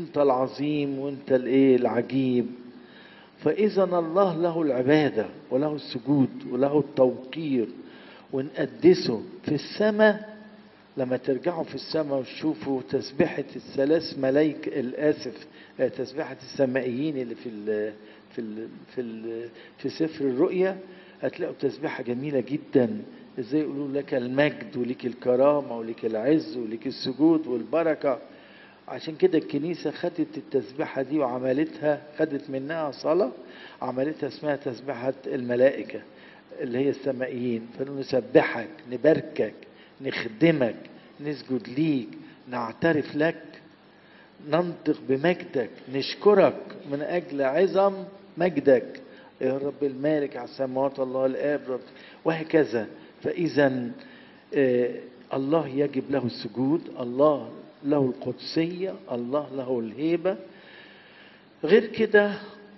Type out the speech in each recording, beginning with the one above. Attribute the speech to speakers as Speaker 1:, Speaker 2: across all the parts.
Speaker 1: انت العظيم وانت الايه العجيب فاذا الله له العباده وله السجود وله التوقير ونقدسه في السماء لما ترجعوا في السماء وتشوفوا تسبحة الثلاث ملايك الآسف آه، تسبحة السمائيين اللي في ال في ال في ال في سفر الرؤيا هتلاقوا تسبحة جميلة جدا ازاي يقولوا لك المجد وليك الكرامة وليك العز وليك السجود والبركة عشان كده الكنيسة خدت التسبحة دي وعملتها خدت منها صلاة عملتها اسمها تسبحة الملائكة اللي هي السمائيين فنسبحك نباركك نخدمك نسجد ليك نعترف لك ننطق بمجدك نشكرك من أجل عظم مجدك يا رب المالك على السماوات الله الآب رب وهكذا فإذا آه، الله يجب له السجود الله له القدسية الله له الهيبة غير كده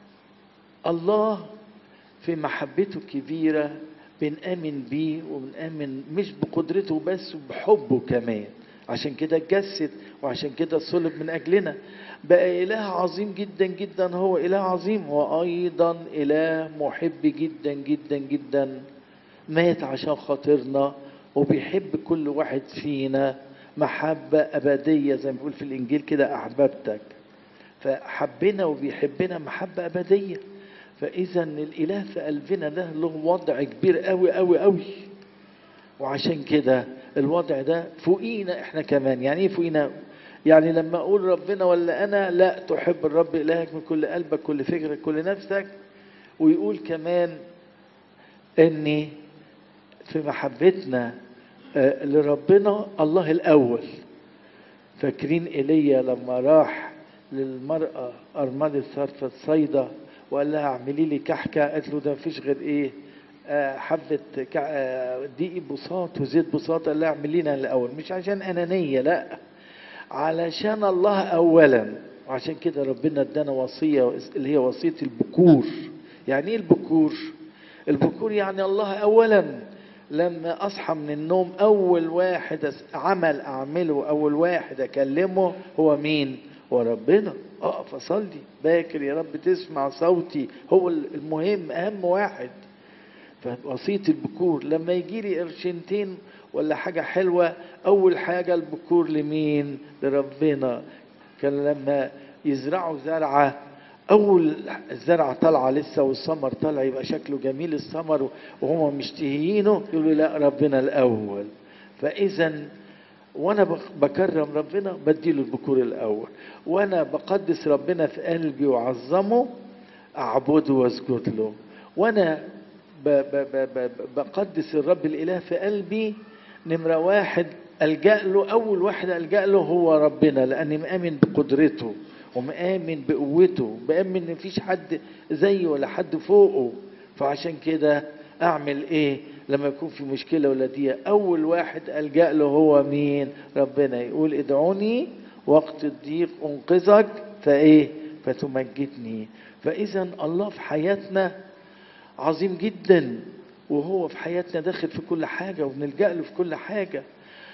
Speaker 1: الله في محبته الكبيرة بنآمن بيه وبنآمن مش بقدرته بس وبحبه كمان عشان كده اتجسد وعشان كده صلب من أجلنا بقى إله عظيم جدا جدا هو إله عظيم وأيضا إله محب جدا جدا جدا مات عشان خاطرنا وبيحب كل واحد فينا محبة أبدية زي ما بيقول في الإنجيل كده أحببتك فحبنا وبيحبنا محبة أبدية فإذا الإله في قلبنا ده له وضع كبير قوي قوي قوي وعشان كده الوضع ده فوقينا احنا كمان يعني ايه فوقينا يعني لما اقول ربنا ولا انا لا تحب الرب الهك من كل قلبك كل فكرك كل نفسك ويقول كمان اني في محبتنا آه، لربنا الله الاول فاكرين ايليا لما راح للمرأة أرملة صرفة صيدا وقال لها اعملي لي كحكة قالت له ده مفيش غير ايه آه، حبة كع- آه، دقيق بساط وزيت بساط قال لها اعملي لنا الأول مش عشان أنانية لا علشان الله أولا وعشان كده ربنا ادانا وصية اللي هي وصية البكور يعني ايه البكور البكور يعني الله أولا لما أصحى من النوم أول واحد أس- عمل أعمله أول واحد أكلمه هو مين هو ربنا أقف أصلي باكر يا رب تسمع صوتي هو المهم أهم واحد فوصية البكور لما يجي لي قرشنتين ولا حاجة حلوة أول حاجة البكور لمين؟ لربنا كان لما يزرعوا زرعة أول الزرعة طالعة لسه والثمر طالع يبقى شكله جميل الثمر وهم مشتهيينه يقولوا لا ربنا الأول فإذا وانا بك- بكرم ربنا بديله البكور الاول وانا بقدس ربنا في قلبي واعظمه اعبده واسجد له وانا ب ب ب ب بقدس الرب الاله في قلبي نمره واحد الجا له اول واحد الجا له هو ربنا لاني مآمن بقدرته ومآمن بقوته مآمن ان مفيش حد زيه ولا حد فوقه فعشان كده اعمل ايه لما يكون في مشكله ولا دي اول واحد الجا له هو مين ربنا يقول ادعوني وقت الضيق انقذك فايه فتمجدني فاذا الله في حياتنا عظيم جدا وهو في حياتنا داخل في كل حاجه وبنلجا له في كل حاجه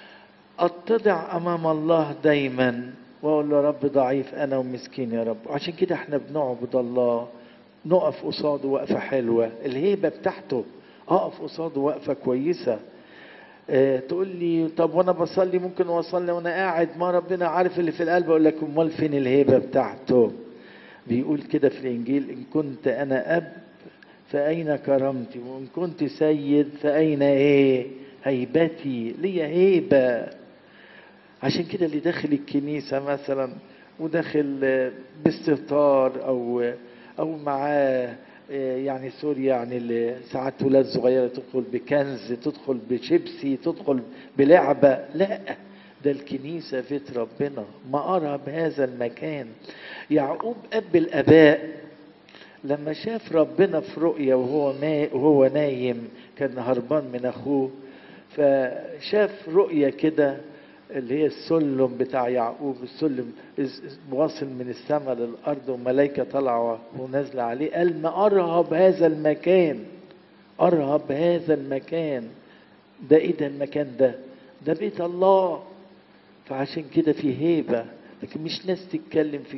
Speaker 1: اتضع امام الله دايما واقول له يا رب ضعيف انا ومسكين يا رب عشان كده احنا بنعبد الله نقف قصاده وقفه حلوه الهيبه بتاعته اقف قصاده وقفه كويسه اه تقول لي طب وانا بصلي ممكن اصلي وانا قاعد ما ربنا عارف اللي في القلب اقول لك امال فين الهيبه بتاعته بيقول كده في الانجيل ان كنت انا اب فاين كرامتي وان كنت سيد فاين ايه هيبتي ليا هيبه عشان كده اللي داخل الكنيسة مثلا وداخل آه، باستهتار أو أو معاه آه، يعني سوري يعني اللي ساعات ولاد صغيرة تدخل بكنز تدخل بشيبسي تدخل بلعبة لا ده الكنيسة بيت ربنا ما أرى بهذا المكان يعقوب أب الآباء لما شاف ربنا في رؤيا وهو ما وهو نايم كان هربان من أخوه فشاف رؤيا كده اللي هي السلم بتاع يعقوب السلم is- is- واصل من السماء للأرض وملائكة طالعة ونازلة عليه قال ما أرهب هذا المكان أرهب هذا المكان ده إيه ده المكان ده ده بيت الله فعشان كده في هيبة لكن مش ناس تتكلم في